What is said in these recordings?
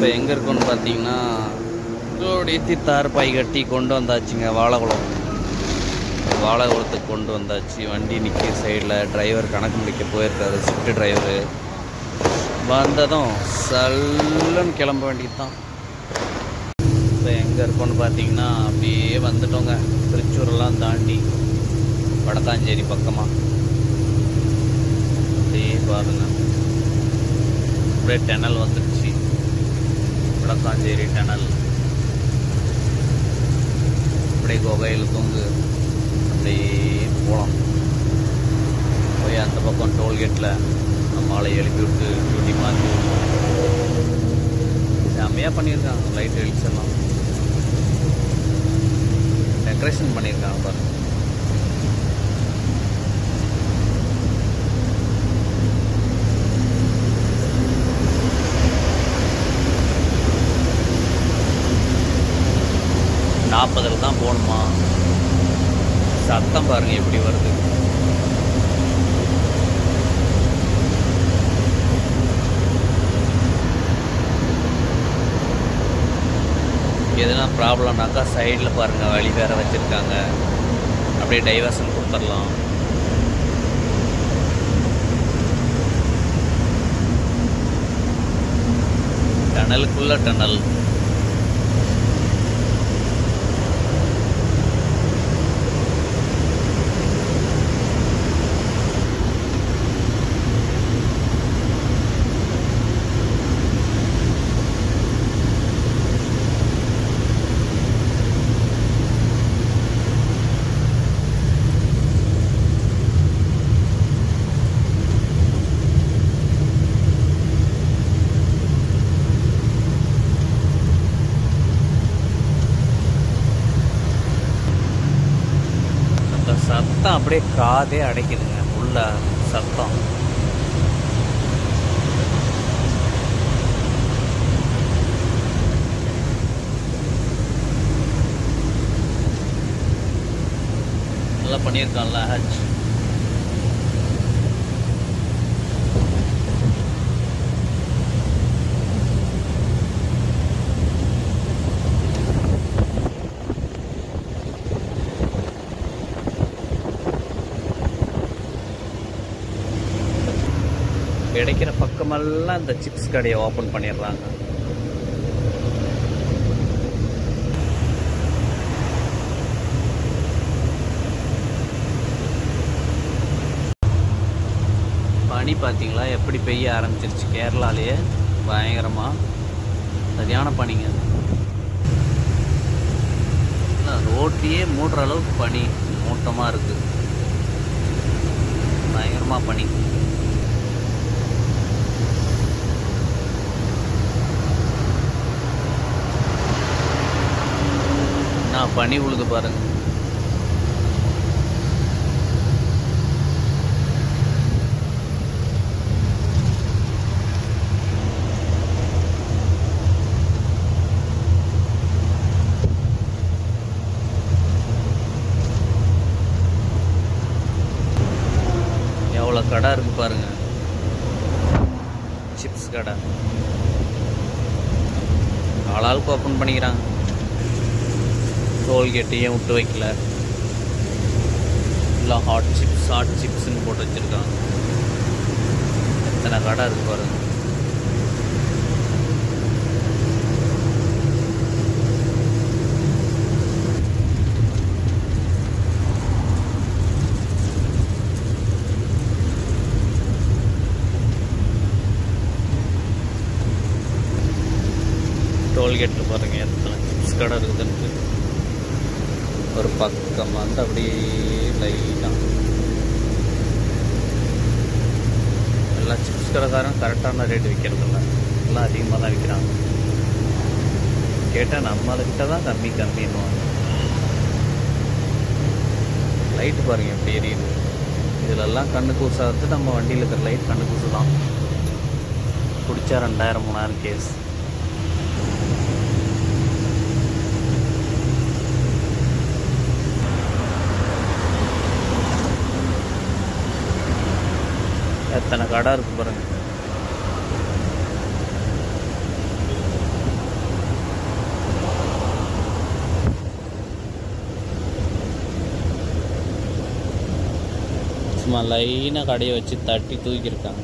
இப்போ எங்கே இருக்கோன்னு பார்த்தீங்கன்னா இதோட ஏற்றி தார்பாய் கட்டி கொண்டு வந்தாச்சுங்க வாழைக்குளம் வாழைக்குளத்துக்கு கொண்டு வந்தாச்சு வண்டி நிற்க சைடில் டிரைவர் கணக்கு முடிக்க போயிருக்காரு ஸ்விஃப்ட் டிரைவரு வந்ததும் சல்லுன்னு கிளம்ப வேண்டியது தான் இப்போ எங்கே இருக்கோன்னு பார்த்தீங்கன்னா அப்படியே வந்துட்டோங்க திருச்சூரெல்லாம் தாண்டி வடக்காஞ்சேரி பக்கமாக அப்படியே பாருங்க அப்படியே டெனல் வந்துடுச்சு வடக்காஞ்சேரி டெனல் அப்படியே குகையில் தூங்கு அப்படியே போகலாம் போய் அந்த பக்கம் டோல்கேட்டில் நம்ம ஆளை எழுப்பி விட்டு டியூட்டி மாற்றி செம்மையாக பண்ணியிருக்காங்க லைட் எலிட்ஸ் எல்லாம் டெக்கரேஷன் பண்ணியிருக்காங்க பாருங்க நாற்பதில் தான் போகணுமா சத்தம் பாருங்க எப்படி வருது எதுனா ப்ராப்ளம்னாக்கா சைடில் பாருங்கள் வழி வேறு வச்சுருக்காங்க அப்படியே டைவர்ஷன் கொடுத்துடலாம் டனலுக்குள்ள டனல் அந்த சத்தம் அப்படியே காதே அடைக்குதுங்க உள்ள சத்தம் நல்லா பண்ணியிருக்கான்ல ஹஜ் கிடைக்கிற பக்கமெல்லாம் இந்த சிப்ஸ் கடையை ஓப்பன் பண்ணிடுறாங்க பனி பார்த்தீங்களா எப்படி பெய்ய ஆரம்பிச்சிருச்சு கேரளாலேயே பயங்கரமாக சரியான பனிங்க ரோட்டையே மூடுற அளவுக்கு பனி மூட்டமாக இருக்குது பயங்கரமாக பனி நான் பனி உழுது பாருங்க எவ்வளோ கடை இருக்கு பாருங்க சிப்ஸ் கடை ஆளாளுக்கு ஓப்பன் பண்ணிக்கிறாங்க டோல்கேட்டையும் விட்டு வைக்கல எல்லாம் ஹாட் சிப்ஸ் ஹாட் சிப்ஸ்னு போட்டு வச்சுருக்காங்க எத்தனை கடை இருக்கு பாருங்க டோல்கேட்டில் பாருங்க எத்தனை சிப்ஸ் கடை இருக்குதுன்ட்டு ஒரு பக்கம் வந்து அப்படியே லைட்டாக எல்லா சிப்ஸ் கடைக்காரன் கரெக்டான ரேட் விற்கிறதில்ல எல்லாம் அதிகமாக தான் விற்கிறாங்க கேட்டால் நம்மக்கிட்ட தான் கம்மி கம்மின்னுவாங்க லைட்டு பாருங்க எப்படி எரியுது இதிலெல்லாம் கண்ணு கூசாது நம்ம வண்டியில் இருக்கிற லைட் கண்ணு கூசு தான் பிடிச்சா ரெண்டாயிரம் மூணாயிரம் கேஸ் எத்தனை கடை இருக்கு பாருங்க சும்மா லைனாக கடையை வச்சு தட்டி தூக்கியிருக்காங்க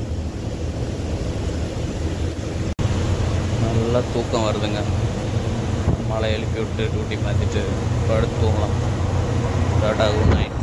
நல்லா தூக்கம் வருதுங்க மழை எழுப்பி விட்டு டூட்டி மாற்றிட்டு படுத்து தூங்கலாம் டாடா குட் நைட்